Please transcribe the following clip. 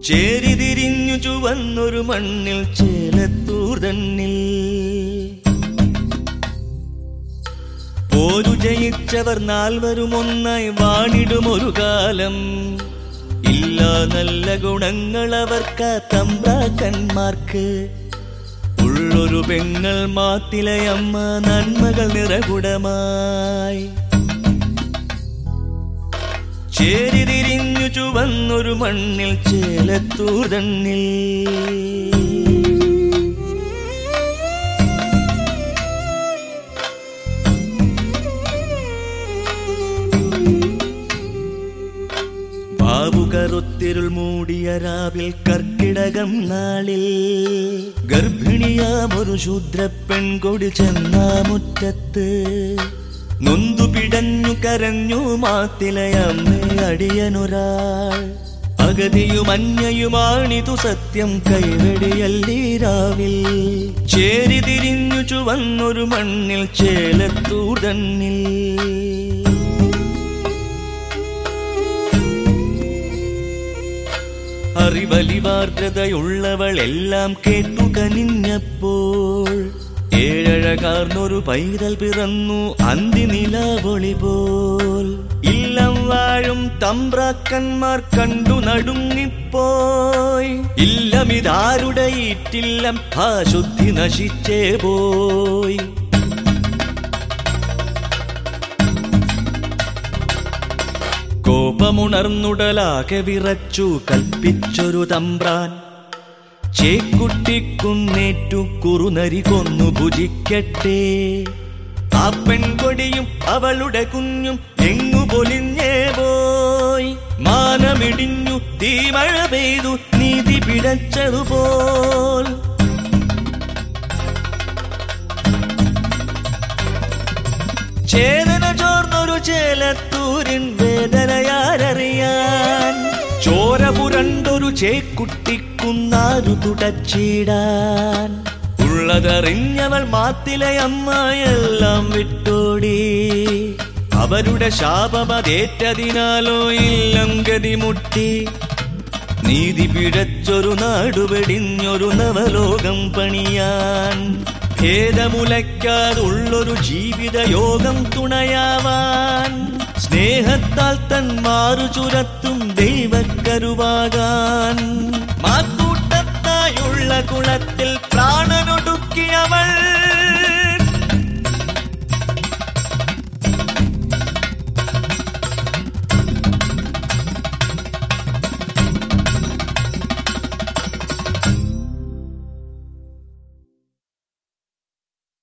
ചേരിതിരിഞ്ഞു ചുവന്നൊരു മണ്ണിൽ ചേലത്തൂർ തന്നിൽ പോരു ജയിച്ചവർ നാൽവരും ഒന്നായി വാണിടും ഒരു കാലം ഇല്ല നല്ല ഗുണങ്ങൾ അവർക്ക് തമ്പ്രാക്കന്മാർക്ക് ഉള്ളൊരു പെങ്ങൾ മാത്തിലയമ്മ നന്മകൾ നിറകുടമായി ചേരിതിരിഞ്ഞു ചുവന്നൊരു മണ്ണിൽ ചേലത്തൂർ തന്നിൽ ബാബുകറുത്തിരുൾ മൂടിയ രാവിൽ കർക്കിടകം നാളിൽ ഗർഭിണിയാമൊരു ശൂദ്ര പെൺകൊടി ചെന്ന മുറ്റത്ത് നൊന്തു പിടഞ്ഞു കരഞ്ഞു മാത്തിലയമ്മേ അടിയനൊരാൾ അഗതിയും അന്യയുമാണിതു സത്യം കൈവെടിയല്ലീരാവിൽ ചേരി തിരിഞ്ഞു ചുവന്നൊരു മണ്ണിൽ ചേലത്തൂർ തന്നിൽ അറിവലിവാർദ്രതയുള്ളവൾ എല്ലാം കേട്ടു കനിഞ്ഞപ്പോൾ ഏഴഴകാർന്നൊരു പൈതൽ പിറന്നു അന്തി നിലാവൊളി പോൽ ഇല്ലം വാഴും തമ്പ്രാക്കന്മാർ കണ്ടു നടുങ്ങിപ്പോയി ഇല്ലമിതാരുടെ ഈറ്റില്ലം ആ ശുദ്ധി നശിച്ചേ പോയി കോപമുണർന്നുടലാകെ വിറച്ചു കൽപ്പിച്ചൊരു തമ്പ്രാൻ ചേക്കുട്ടിക്കുന്നേറ്റു കുറുനരി കൊന്നു ഭുജിക്കട്ടെ ആ പെൺകൊടിയും അവളുടെ കുഞ്ഞും എങ്ങു പൊലിഞ്ഞേ പോയി മാനമിടിഞ്ഞു തീമഴ പെയ്തു നീതി പിടച്ചതുപോൽ ചേതന ചോർന്നൊരു ചേലത്തൂരിൻ വേദനയാരറിയാൻ ചോര പുരണ്ടൊരു ചേക്കുട്ടിക്കുന്നാരു തുടച്ചിടാൻ ഉള്ളതറിഞ്ഞവൾ മാത്തിലെ അമ്മയെല്ലാം വിട്ടോടി അവരുടെ ശാപമതേറ്റതിനാലോ ഇല്ലം ഗതിമുട്ടി നീതി പിഴച്ചൊരു നാടുവെടിഞ്ഞൊരു നവലോകം പണിയാൻ ഭേദമുലയ്ക്കാതുള്ളൊരു ജീവിതയോഗം തുണയാവാൻ സ്നേഹത്താൽ തൻ മാറു ചുരത്തും ദൈവക്കരുവാകാൻ മാക്കൂട്ടത്തായുള്ള കുളത്തിൽ